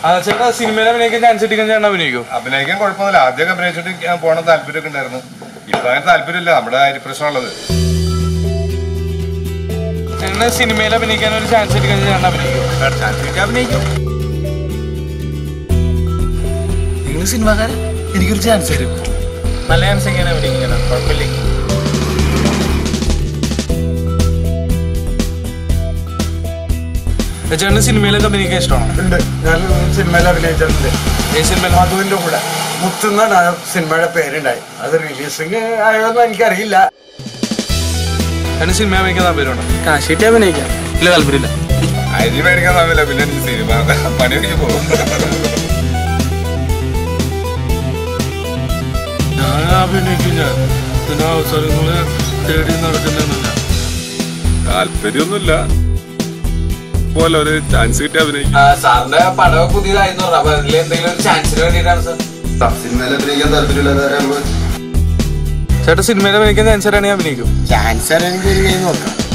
ആ ചേട്ടാ സിനിമയിൽ അഭിനയിക്കാൻ ചാൻസ് കിട്ടിക്കാൻ ചേട്ടൻ അഭിനയിക്കും അഭിനയിക്കാൻ കുഴപ്പമൊന്നുമില്ല ആദ്യമൊക്കെ അഭിനയിച്ചിട്ട് ഞാൻ പോകണം താല്പര്യമൊക്കെ ഉണ്ടായിരുന്നു ഇപ്പൊ അങ്ങനെ താല്പര്യമില്ല നമ്മുടെ പ്രശ്നമുള്ളത് ചേട്ടന് സിനിമയിൽ അഭിനയിക്കാൻ ഒരു ചാൻസ് കിട്ടിക്കാൻ ചേട്ടൻ അഭിനയിക്കും ചാൻസ് കിട്ടിയാൽ അഭിനയിക്കും നിങ്ങൾ സിനിമാക്കാരൻ എനിക്കൊരു ചാൻസ് തരും നല്ല ചാൻസ് എങ്ങനെ അഭിനയിക്കണം കുഴപ്പമില്ലെങ്കിൽ ചേട്ടന് സിനിമയിലൊക്കെ അഭിനയിക്കാൻ ഇഷ്ടമാണോ ഉണ്ട് ഞാൻ സിനിമയിൽ അഭിനയിച്ചിട്ടുണ്ട് ഏ സിനിമയിൽ മധുവിന്റെ കൂടെ മുത്തുന്നാണ് ആ സിനിമയുടെ പേരുണ്ടായി അത് റിലീസിങ് ആയോന്ന് എനിക്കറിയില്ല ചേട്ടന് സിനിമ അഭിനയിക്കാൻ താല്പര്യമുണ്ടോ കാശിട്ട് അഭിനയിക്കാം ഇല്ല താല്പര്യമില്ല അരി മേടിക്കാൻ സമയമില്ല പിന്നെ എനിക്ക് സിനിമ പണിയൊക്കെ പോകും ഞാൻ അഭിനയിക്കും ഞാൻ ഇതിന് അവസരങ്ങൾ തേടി നടക്കുന്നില്ല താല്പര്യമൊന്നുമില്ല പോലെ ഒരു ചാൻസ് കിട്ടിയ അഭിനയിക്കും സാറിന്റെ പടം പുതിയതായിരുന്നു പറഞ്ഞു അപ്പൊ അതിൽ എന്തെങ്കിലും ഒരു ചാൻസിന് വേണ്ടിയിട്ടാണ് സാർ സിനിമയിൽ അഭിനയിക്കാൻ താല്പര്യമില്ലാതെ ചേട്ടാ സിനിമയിൽ അഭിനയിക്കാൻ ചാൻസ് തരാണെങ്കിൽ അഭിനയിക്കും ചാൻസ് ആരെങ്കിലും നോക്കാം